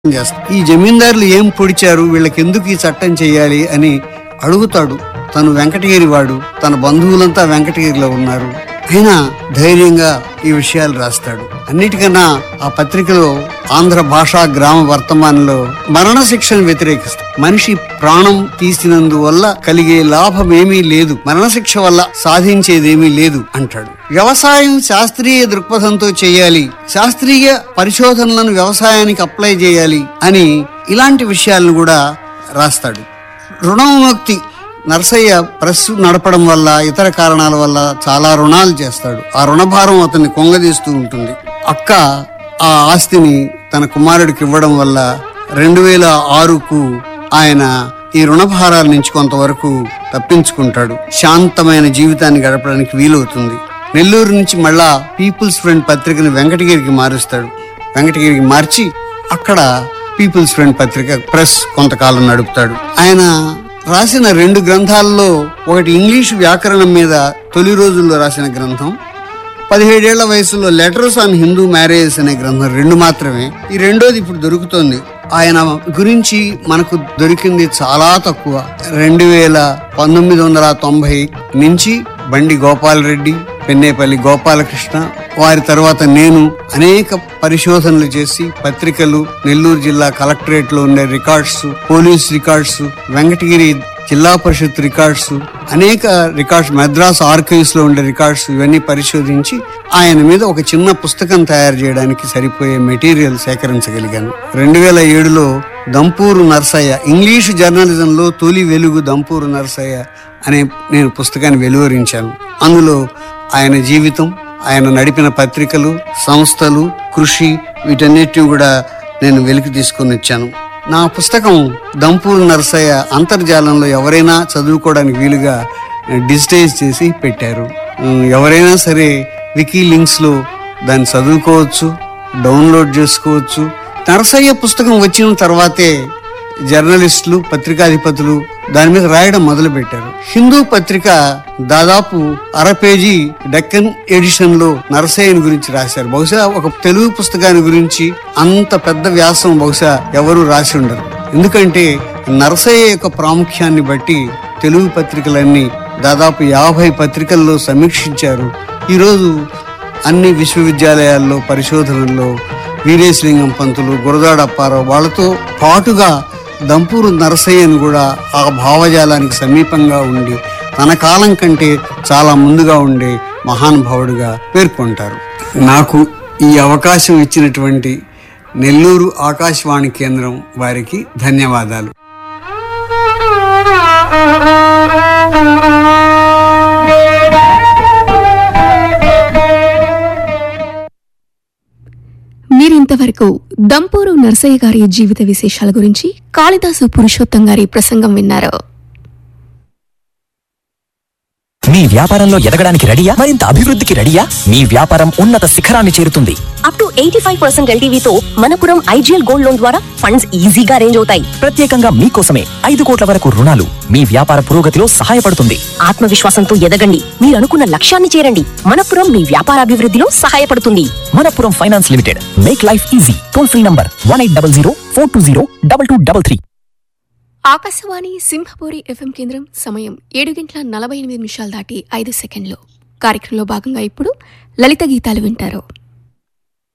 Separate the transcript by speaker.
Speaker 1: చేస్తాడు ఈ జమీందారులు ఏం పొడిచారు వీళ్ళకి ఎందుకు ఈ చట్టం చేయాలి అని అడుగుతాడు తను వెంకటగిరి వాడు తన బంధువులంతా వెంకటగిరిలో ఉన్నారు అయినా ధైర్యంగా ఈ విషయాలు రాస్తాడు అన్నిటికన్నా ఆ పత్రికలో ఆంధ్ర భాషా గ్రామ వర్తమానంలో మరణ శిక్షను వ్యతిరేకిస్తాడు మనిషి ప్రాణం తీసినందువల్ల కలిగే లాభం ఏమీ లేదు మరణశిక్ష వల్ల సాధించేదేమీ లేదు అంటాడు వ్యవసాయం శాస్త్రీయ దృక్పథంతో చేయాలి శాస్త్రీయ పరిశోధనలను వ్యవసాయానికి అప్లై చేయాలి అని ఇలాంటి విషయాలను కూడా రాస్తాడు రుణముక్తి నర్సయ్య ప్రెస్ నడపడం వల్ల ఇతర కారణాల వల్ల చాలా రుణాలు చేస్తాడు ఆ రుణభారం అతన్ని కొంగదీస్తూ ఉంటుంది అక్క ఆ ఆస్తిని తన కుమారుడికి ఇవ్వడం వల్ల రెండు వేల ఆరుకు ఆయన ఈ రుణభారాల నుంచి కొంతవరకు తప్పించుకుంటాడు శాంతమైన జీవితాన్ని గడపడానికి వీలవుతుంది నెల్లూరు నుంచి మళ్ళా పీపుల్స్ ఫ్రెండ్ పత్రికను వెంకటగిరికి మారుస్తాడు వెంకటగిరికి మార్చి అక్కడ పీపుల్స్ ఫ్రెండ్ పత్రిక ప్రెస్ కొంతకాలం నడుపుతాడు ఆయన రాసిన రెండు గ్రంథాల్లో ఒకటి ఇంగ్లీష్ వ్యాకరణం మీద తొలి రోజుల్లో రాసిన గ్రంథం పదిహేడేళ్ల వయసులో లెటర్స్ ఆన్ హిందూ మ్యారేజెస్ అనే గ్రంథం రెండు మాత్రమే ఈ రెండోది ఇప్పుడు దొరుకుతోంది ఆయన గురించి మనకు దొరికింది చాలా తక్కువ రెండు వేల పంతొమ్మిది వందల తొంభై నుంచి బండి గోపాలరెడ్డి పెన్నేపల్లి గోపాలకృష్ణ వారి తర్వాత నేను అనేక పరిశోధనలు చేసి పత్రికలు నెల్లూరు జిల్లా కలెక్టరేట్ లో ఉండే records police records Venkatagiri Zilla Parishad records అనేక రికార్డ్స్ మద్రాస్ ఆర్కైవ్స్ లో ఉండే రికార్డ్స్ ఇవన్నీ పరిశోధించి ఆయన మీద ఒక చిన్న పుస్తకం తయారు చేయడానికి సరిపోయే మెటీరియల్ సేకరించగలిగాను రెండు వేల ఏడులో దంపూరు నర్సయ్య ఇంగ్లీషు జర్నలిజంలో తొలి వెలుగు దంపూరు నర్సయ్య అనే నేను పుస్తకాన్ని వెలువరించాను అందులో ఆయన జీవితం ఆయన నడిపిన పత్రికలు సంస్థలు కృషి వీటన్నిటిని కూడా నేను వెలికి తీసుకొని వచ్చాను నా పుస్తకం దంపూర్ నర్సయ్య అంతర్జాలంలో ఎవరైనా చదువుకోవడానికి వీలుగా డిజిటైజ్ చేసి పెట్టారు ఉమ్, ఎవరైనా సరే వికీ లింక్స్ లో దాన్ని చదువుకోవచ్చు డౌన్లోడ్ చేసుకోవచ్చు నరసయ్య పుస్తకం వచ్చిన తర్వాతే జర్నలిస్టులు పత్రికాధిపతులు దాని మీద రాయడం మొదలు పెట్టారు హిందూ పత్రిక దాదాపు అర పేజీ డెక్కన్ ఎడిషన్ లో నరసయ్యని గురించి రాశారు బహుశా ఒక తెలుగు పుస్తకాన్ని గురించి అంత పెద్ద వ్యాసం బహుశా ఎవరు రాసి ఉండరు ఎందుకంటే నరసయ్య యొక్క ప్రాముఖ్యాన్ని బట్టి తెలుగు పత్రికలన్నీ దాదాపు యాభై పత్రికల్లో సమీక్షించారు ఈరోజు అన్ని విశ్వవిద్యాలయాల్లో పరిశోధనల్లో వీరేశలింగం పంతులు గురదాడ అప్పారావు వాళ్ళతో పాటుగా దంపూరు నరసయ్యను కూడా ఆ భావజాలానికి సమీపంగా ఉండి తన కాలం కంటే చాలా ముందుగా ఉండే మహానుభావుడిగా పేర్కొంటారు నాకు ఈ అవకాశం ఇచ్చినటువంటి నెల్లూరు ఆకాశవాణి కేంద్రం వారికి ధన్యవాదాలు
Speaker 2: మీరింతవరకు దంపూరు నర్సయ్య గారి జీవిత విశేషాల గురించి కాళిదాసు పురుషోత్తం గారి ప్రసంగం విన్నారు
Speaker 3: మీ వ్యాపారంలో ఎదగడానికి రెడీయా మరింత అభివృద్ధికి రెడీయా మీ వ్యాపారం ఉన్నత శిఖరాన్ని చేరుతుంది
Speaker 4: up to eighty five percent ఎల్టీవీతో మనపురం ఐజీఎల్ గోల్డ్ లోన్ ద్వారా ఫండ్స్ ఈజీగా అరేంజ్ అవుతాయి
Speaker 3: ప్రత్యేకంగా మీకోసమే ఐదు కోట్ల వరకు రుణాలు మీ వ్యాపార పురోగతిలో సహాయపడుతుంది
Speaker 4: ఆత్మవిశ్వాసంతో ఎదగండి మీరు అనుకున్న లక్ష్యాన్ని చేరండి మనపురం మీ వ్యాపారాభివృద్ధిలో సహాయపడుతుంది
Speaker 3: Manappuram finance limited make life easy toll free number one eight double zero four two zero double two double three
Speaker 2: Akashvani Simhapuri FM కేంద్రం సమయం ఏడు గంటల నలభై ఎనిమిది నిమిషాలు దాటి ఐదు సెకండ్లు కార్యక్రమంలో భాగంగా ఇప్పుడు లలిత గీతాలు వింటారు